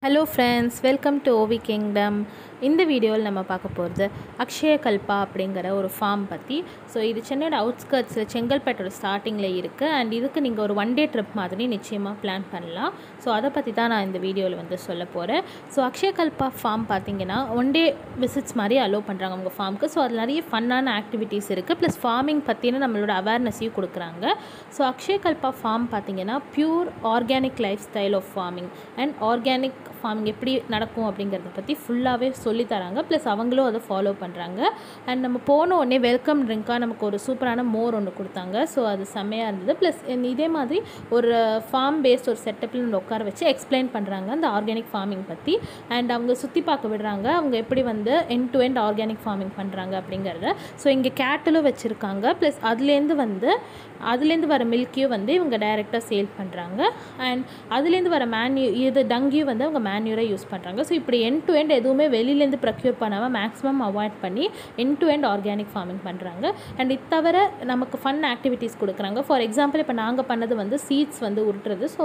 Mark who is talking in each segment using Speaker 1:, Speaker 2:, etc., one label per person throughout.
Speaker 1: hello friends welcome to OV kingdom இந்த வீடியோவில் நம்ம பார்க்க போகிறது அக்ஷய கல்பா அப்படிங்கிற ஒரு ஃபார்ம் பற்றி ஸோ இது சென்னையோட அவுட்ஸ்கர்ட்ஸில் செங்கல்பேட்டோட ஸ்டார்டிங்கில் இருக்குது அண்ட் இதுக்கு நீங்கள் ஒரு ஒன் டே ட்ரிப் மாதிரி நிச்சயமாக பிளான் பண்ணலாம் ஸோ அதை பற்றி தான் நான் இந்த வீடியோவில் வந்து சொல்ல போகிறேன் ஸோ அக்ஷய கல்பா ஃபார்ம் பார்த்தீங்கன்னா ஒன் டே விசிட்ஸ் மாதிரி அலோவ் பண்ணுறாங்க உங்கள் ஃபார்முக்கு ஸோ அதில் நிறைய ஃபன்னான ஆக்டிவிட்டீஸ் இருக்குது ப்ளஸ் ஃபார்மிங் பற்றின நம்மளோட அவேர்னஸையும் கொடுக்குறாங்க ஸோ அக்ஷய கல்பா ஃபார்ம் பார்த்தீங்கன்னா pure organic lifestyle of farming and organic farming எப்படி நடக்கும் அப்படிங்கிறத பற்றி ஃபுல்லாகவே சொல்லி தராங்க ப்ளஸ் அவங்களும் அதை ஃபாலோ பண்ணுறாங்க அண்ட் நம்ம போன உடனே வெல்கம் ட்ரிங்காக நமக்கு ஒரு சூப்பரான மோர் ஒன்று கொடுத்தாங்க ஸோ அது செம்மையாக இருந்தது ப்ளஸ் இதே மாதிரி ஒரு ஃபார்ம் பேஸ்ட் ஒரு செட்டப்பில் நம்ம உட்கார வச்சு எக்ஸ்பிளைன் பண்ணுறாங்க அந்த ஆர்கானிக் ஃபார்மிங் பற்றி அண்ட் அவங்க சுற்றி பார்க்க விடுறாங்க அவங்க எப்படி வந்து end to end organic farming பண்ணுறாங்க அப்படிங்கிறத ஸோ இங்கே கேட்டலும் வச்சுருக்காங்க ப்ளஸ் அதுலேருந்து வந்து அதுலேருந்து வர மில்க்கையும் வந்து இவங்க டைரெக்டாக சேல் பண்ணுறாங்க அண்ட் அதுலேருந்து வர மேன்யூ இது டங்கியும் வந்து அவங்க மேன்யூராக யூஸ் பண்ணுறாங்க ஸோ இப்படி எண்ட் டு எண்ட் எதுவுமே வெளியிலேருந்து ப்ரொக்யூர் பண்ணாமல் மேக்ஸிமம் அவாய்ட் பண்ணி end to end organic farming பண்ணுறாங்க அண்ட் இது தவிர நமக்கு ஃபன் ஆக்டிவிட்டீஸ் கொடுக்குறாங்க ஃபார் எக்ஸாம்பிள் இப்போ நாங்கள் பண்ணது வந்து சீட்ஸ் வந்து உருட்டுறது ஸோ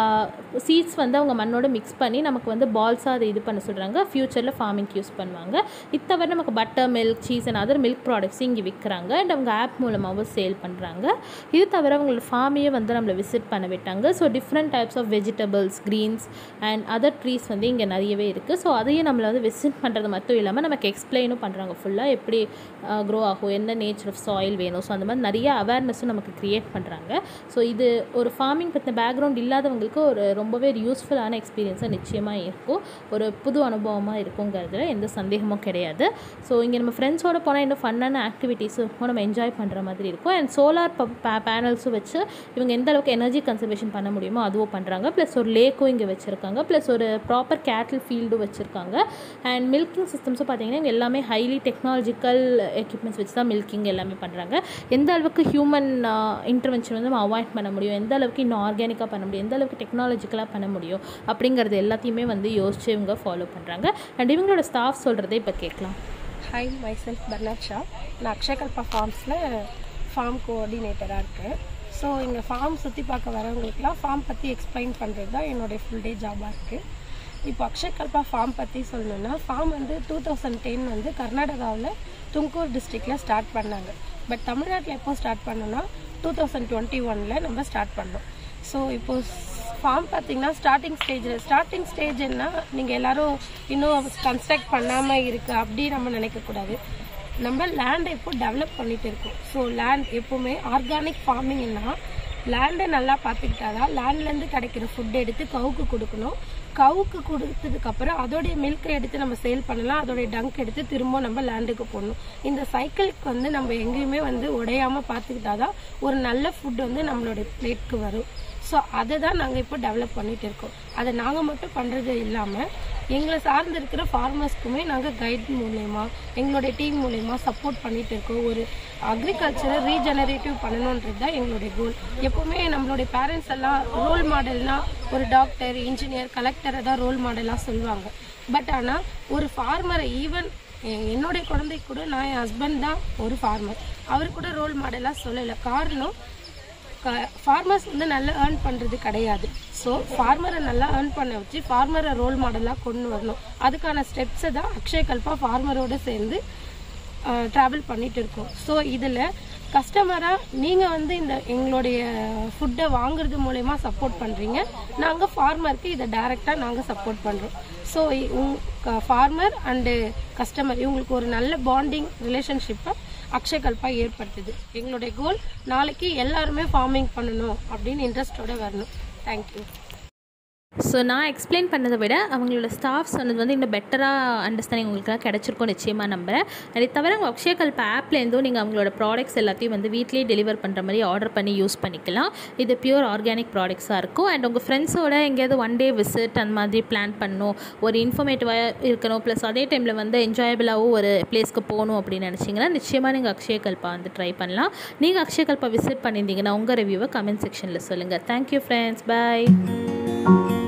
Speaker 1: சீட்ஸ் வந்து அவங்க மண்ணோட மிக்ஸ் பண்ணி நமக்கு வந்து பால்ஸாக அதை இது பண்ண சொல்கிறாங்க ஃப்யூச்சரில் ஃபார்மிங்க்கு யூஸ் பண்ணுவாங்க இது தவிர நமக்கு butter milk cheese and other milk products இங்கே விற்கிறாங்க அண்ட் அவங்க ஆப் மூலமாகவும் சேல் பண்ணுறாங்க இது தவிர அவங்களோட ஃபார்மையே வந்து நம்மளை விசிட் பண்ண விட்டாங்க so different types of vegetables greens and other trees வந்து இங்கே நிறையவே இருக்குது ஸோ அதையும் நம்மளை வந்து விசிட் பண்ணுறது மட்டும் இல்லாமல் நமக்கு எக்ஸ்பிளைனும் பண்ணுறாங்க ஃபுல்லாக எப்படி க்ரோ ஆகும் என்ன நேச்சர் ஆஃப் சாயில் வேணும் ஸோ அந்த மாதிரி நிறைய அவேர்னஸும் நமக்கு க்ரியேட் பண்ணுறாங்க ஸோ இது ஒரு ஃபார்மிங் பற்றின பேக்ரவுண்ட் இல்லாதவங்களுக்கு ஒரு ரொம்பவே யூஸ்ஃபுல்லான எக்ஸ்பீரியன்ஸாக நிச்சயமாக இருக்கும் ஒரு புது அனுபவமாக இருக்குங்கிறதுல எந்த சந்தேகமும் கிடையாது ஸோ இங்கே நம்ம ஃப்ரெண்ட்ஸோட போனால் இன்னும் ஃபன்னான ஆக்டிவிட்டீஸும் நம்ம என்ஜாய் பண்ணுற மாதிரி இருக்கும் அண்ட் சோலார் பேனல்ஸும் வச்சு இவங்க எந்த அளவுக்கு எனர்ஜி கன்சர்வேஷன் பண்ண முடியுமோ அதுவும் பண்ணுறாங்க ப்ளஸ் ஒரு லேக்கும் இங்கே வச்சுருக்காங்க ப்ளஸ் ஒரு ப்ராப்பர் கேட்டில் ஃபீல்டும் வச்சுருக்காங்க அண்ட் மில்கிங் சிஸ்டம்ஸும் பார்த்தீங்கன்னா இங்கே எல்லாமே ஹைலி டெக்னாலஜிக்கல் எக்யூப்மெண்ட்ஸ் வச்சு தான் மில்கிங் எல்லாமே பண்ணுறாங்க எந்த அளவுக்கு ஹியூமன் இன்டர்வென்ஷன் வந்து நம்ம அவாய்ட் பண்ண முடியும் எந்த அளவுக்கு இன்னும் ஆர்கானிக்காக பண்ண முடியும் எந்த அளவுக்கு டெக்னாலஜிக்கலாக பண்ண முடியும் அப்படிங்கிறது எல்லாத்தையுமே வந்து யோசிச்சு இவங்க ஃபாலோ பண்ணுறாங்க அண்ட் இவங்களோட ஸ்டாஃப் சொல்கிறதே இப்போ கேட்கலாம்
Speaker 2: ஹாய் மை செல்ஃப் பர்னாட் ஷா நான் அக்ஷயகல்பா ஃபார்ம்ஸில் ஃபார்ம் கோஆர்டினேட்டராக இருக்கேன் ஸோ இங்கே ஃபார்ம் சுற்றி பார்க்க வரவங்களுக்குலாம் ஃபார்ம் பற்றி எக்ஸ்பிளைன் பண்ணுறது தான் என்னுடைய ஃபுல் டே ஜாபாக இருக்குது இப்போ அக்ஷயகல்பா ஃபார்ம் பற்றி சொல்லணுன்னா ஃபார்ம் வந்து டூ தௌசண்ட் டென் வந்து கர்நாடகாவில் தும்கூர் டிஸ்ட்ரிக்டில் ஸ்டார்ட் பண்ணாங்க பட் தமிழ்நாட்டில் எப்போ ஸ்டார்ட் பண்ணோன்னா டூ தௌசண்ட் டுவெண்ட்டி ஒனில் நம்ம ஸ்டார்ட் பண்ணோம் ஸோ இப்போது ஃபார்ம் பார்த்தீங்கன்னா ஸ்டார்டிங் ஸ்டேஜில் ஸ்டார்டிங் ஸ்டேஜ் என்ன நீங்கள் எல்லாரும் இன்னும் கன்ஸ்ட்ரக்ட் பண்ணாமல் இருக்கு அப்படி நம்ம நினைக்கக்கூடாது நம்ம லேண்டை இப்போ டெவலப் பண்ணிட்டு இருக்கோம் ஸோ லேண்ட் எப்போவுமே ஆர்கானிக் ஃபார்மிங்னா லேண்டை நல்லா பார்த்துக்கிட்டாதான் லேண்ட்லேருந்து கிடைக்கிற ஃபுட் எடுத்து கவுக்கு கொடுக்கணும் கவுக்கு கொடுத்ததுக்கப்புறம் அதோடைய மில்கை எடுத்து நம்ம சேல் பண்ணலாம் அதோடைய டங்க் எடுத்து திரும்ப நம்ம லேண்டுக்கு போடணும் இந்த சைக்கிளுக்கு வந்து நம்ம எங்கேயுமே வந்து உடையாம பார்த்துக்கிட்டாதான் ஒரு நல்ல ஃபுட் வந்து நம்மளோட பிளேட்க்கு வரும் ஸோ அதை தான் நாங்கள் இப்போ டெவலப் பண்ணிட்டு இருக்கோம் அதை நாங்கள் மட்டும் பண்ணுறது இல்லாமல் எங்களை சார்ந்து இருக்கிற ஃபார்மர்ஸ்க்குமே நாங்கள் கைட் மூலயமா எங்களுடைய டீம் மூலயமா சப்போர்ட் பண்ணிட்டு இருக்கோம் ஒரு அக்ரிகல்ச்சரை ரீஜெனரேட்டிவ் பண்ணணுன்றது தான் எங்களுடைய கோல் எப்பவுமே நம்மளுடைய பேரண்ட்ஸ் எல்லாம் ரோல் மாடல்னா ஒரு டாக்டர் இன்ஜினியர் கலெக்டரை தான் ரோல் மாடலாக சொல்லுவாங்க பட் ஆனால் ஒரு ஃபார்மரை ஈவன் என்னுடைய குழந்தை கூட நான் என் ஹஸ்பண்ட் தான் ஒரு ஃபார்மர் அவர் கூட ரோல் மாடலாக சொல்லலை காரணம் ஃபார்மர்ஸ் வந்து நல்லா ஏர்ன் பண்ணுறது கிடையாது ஸோ ஃபார்மரை நல்லா ஏர்ன் பண்ண வச்சு ஃபார்மரை ரோல் மாடலாக கொண்டு வரணும் அதுக்கான ஸ்டெப்ஸை தான் அக்ஷய் கல்பா ஃபார்மரோட சேர்ந்து ட்ராவல் பண்ணிட்டு இருக்கோம் ஸோ இதில் கஸ்டமராக நீங்கள் வந்து இந்த எங்களுடைய ஃபுட்டை வாங்குறது மூலயமா சப்போர்ட் பண்ணுறீங்க நாங்கள் ஃபார்மருக்கு இதை டைரெக்டாக நாங்கள் சப்போர்ட் பண்ணுறோம் ஸோ ஃபார்மர் அண்டு கஸ்டமர் இவங்களுக்கு ஒரு நல்ல பாண்டிங் ரிலேஷன்ஷிப்பை அக்ஷயகல்பா ஏற்படுத்துது எங்களுடைய கோல் நாளைக்கு எல்லாருமே ஃபார்மிங் பண்ணணும் அப்படின்னு இன்ட்ரெஸ்டோட வரணும் தேங்க்யூ
Speaker 1: ஸோ நான் எக்ஸ்பிளைன் பண்ணதை விட அவங்களோட ஸ்டாஃப் சொன்னது வந்து இன்னும் பெட்டராக அண்டர்ஸ்டாண்டிங் உங்களுக்குலாம் கிடச்சிருக்கும் நிச்சயமாக நம்புகிறேன் அதை தவிர அவங்க அக்ஷயகல்ப ஆப்லேருந்தும் நீங்கள் அவங்களோட ப்ராடக்ட்ஸ் எல்லாத்தையும் வந்து வீட்லேயே டெலிவர் பண்ணுற மாதிரி ஆர்டர் பண்ணி யூஸ் பண்ணிக்கலாம் இது பியூர் ஆர்கானிக் ப்ராடக்ட்ஸாக இருக்கும் அண்ட் உங்கள் ஃப்ரெண்ட்ஸோட எங்கேயாவது ஒன் டே விசிட் அந்த மாதிரி பிளான் பண்ணணும் ஒரு இன்ஃபர்மேட்டிவாக இருக்கணும் ப்ளஸ் அதே டைமில் வந்து என்ஜாயபிளாகவும் ஒரு பிளேஸ்க்கு போகணும் அப்படின்னு நினச்சிங்கன்னா நிச்சயமாக நீங்கள் அக்ஷயகல்பா வந்து ட்ரை பண்ணலாம் நீங்கள் அக்ஷயகல்பா விசிட் பண்ணியிருந்தீங்கன்னா உங்கள் ரிவ்யூவை கமெண்ட் செக்ஷனில் சொல்லுங்கள் தேங்க்யூ ஃப்ரெண்ட்ஸ் பாய்